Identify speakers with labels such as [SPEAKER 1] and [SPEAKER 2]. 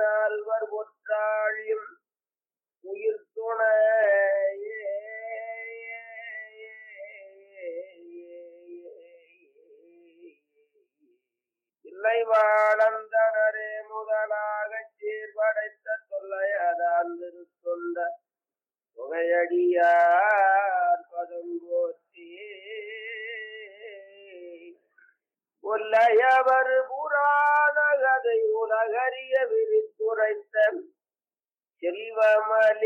[SPEAKER 1] நால்வர் ஒற்றாழியும் உயிர் துணையே இல்லை வாழந்தனரே முதலாகச் சீர்படைத்த தொல்லையதான் திருத்தொண்ட புகையடியார் பதம் போற்றி ஒல்லையவர் புராண கதை உலகறிய விரித்துரைத்த செல்வமலி